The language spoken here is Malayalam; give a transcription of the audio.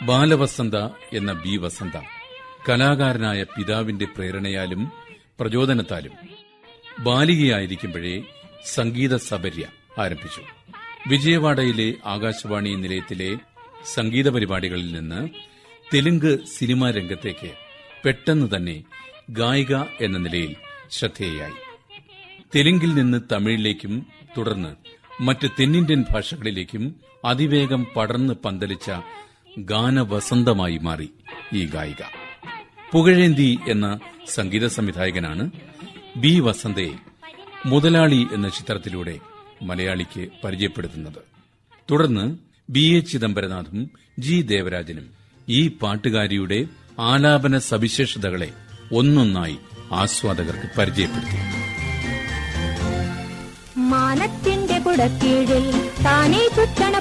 ബാലവസന്ത എന്ന ബി വസന്ത കലാകാരനായ പിതാവിന്റെ പ്രേരണയാലും പ്രചോദനത്താലും ബാലികയായിരിക്കുമ്പോഴേ സംഗീത സബര്യ ആരംഭിച്ചു വിജയവാഡയിലെ ആകാശവാണി നിലയത്തിലെ സംഗീത പരിപാടികളിൽ നിന്ന് തെലുങ്ക് സിനിമാ രംഗത്തേക്ക് പെട്ടെന്ന് തന്നെ ഗായിക എന്ന നിലയിൽ ശ്രദ്ധേയായി തെലുങ്കിൽ നിന്ന് തമിഴിലേക്കും തുടർന്ന് മറ്റ് തെന്നിന്ത്യൻ ഭാഷകളിലേക്കും അതിവേഗം പടർന്ന് പന്തലിച്ച ഗാനവസന്തമായി മാറി ഈ ഗായിക പുകഴേന്തി എന്ന സംഗീത സംവിധായകനാണ് ബി വസന്തയെ മുതലാളി എന്ന ചിത്രത്തിലൂടെ മലയാളിക്ക് പരിചയപ്പെടുത്തുന്നത് തുടർന്ന് ബി എ ചിദംബരനാഥും ജി ദേവരാജനും ഈ പാട്ടുകാരിയുടെ ആലാപന സവിശേഷതകളെ ഒന്നൊന്നായി ആസ്വാദകർക്ക് പരിചയപ്പെടുത്തി മാനത്തിന്റെ കുടക്കീഴിൽ താനേ ചുറ്റണ